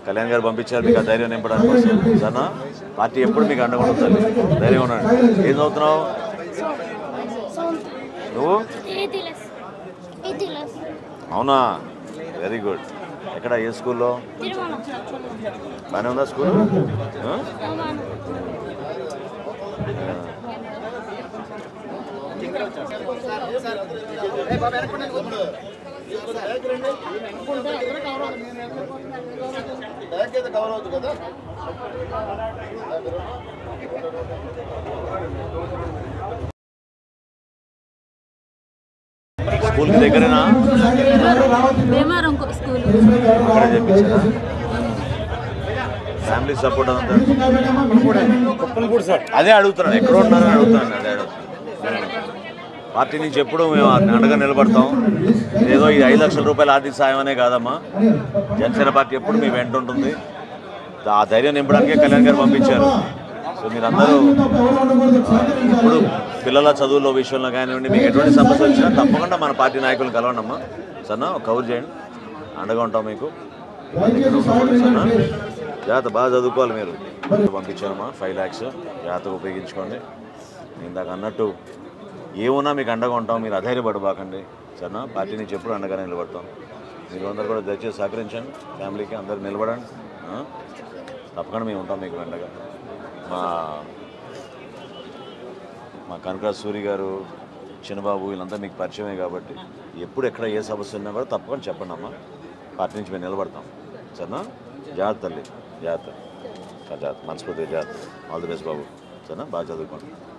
కళ్యాణ్ గారు పంపించారు మీకు ఆ ధైర్యం నింపడానికి కోసం సరేనా పార్టీ ఎప్పుడు మీకు అండగా ఉంటుంది తల్లి ధైర్యం ఉండండి ఏం చదువుతున్నావు నువ్వు ఎయిత్ ఎయిత్ అవునా వెరీ గుడ్ ఎక్కడ ఏ స్కూల్లో తిరుమల బాగానే ఉందా స్కూల్ ఆ? అవును స్కూల్కి దగ్గరేనా భీమారం స్కూల్ అక్కడే చెప్పించారా ఫ్యామిలీ సపోర్ట్ అంతా అదే అడుగుతున్నాను ఎక్కడ ఉన్నారని అడుగుతున్నాను అదే అడుగుతున్నాను పార్టీ నుంచి ఎప్పుడు మేము అండగా నిలబడతాం ఏదో ఈ ఐదు లక్షల రూపాయల ఆర్థిక సాయం అనే కాదమ్మా జనసేన పార్టీ ఎప్పుడు మీ వెంట ఉంటుంది ఆ ధైర్యం నింపడానికే కళ్యాణ్ గారు పంపించారు సో మీరందరూ ఆ, ఇప్పుడు పిల్లల చదువుల విషయంలో కానివ్వండి మీకు ఎటువంటి సమస్య వచ్చినా తప్పకుండా మన పార్టీ నాయకులను కలవండి అమ్మా సన్నా ఒక కవర్ చేయండి అండగా ఉంటాం మీకు సరేనా? జాగ్రత్త బాగా చదువుకోవాలి మీరు పంపించామమ్మా ఫైవ్ ల్యాక్స్ జాగ్రత్తగా ఉపయోగించుకోండి నేను ఇందాక అన్నట్టు ఏమున్నా మీకు అండగా ఉంటాం మీరు అధైర్యపడబాకండి సరేనా పార్టీ నుంచి ఎప్పుడు అండగా నిలబడతాం మీరు అందరూ కూడా దయచేసి సహకరించండి ఫ్యామిలీకి అందరూ నిలబడండి ఆ? తప్పకుండా మేము ఉంటాం మీకు అండగా మా మా కనకరాజ్ సూరి గారు చిన్నబాబు వీళ్ళంతా మీకు పరిచయమే కాబట్టి ఎప్పుడు ఎక్కడ ఏ సమస్య ఉన్నా కూడా తప్పకుండా చెప్పండి అమ్మా పార్టీ నుంచి మేము నిలబడతాం సరేనా జాగ్రత్త తల్లి జాగ్రత్త జాగ్రత్త మనస్ఫూర్తిగా జాగ్రత్త ఆల్ ది బెస్ట్ బాబు సరేనా బాగా చదువుకోండి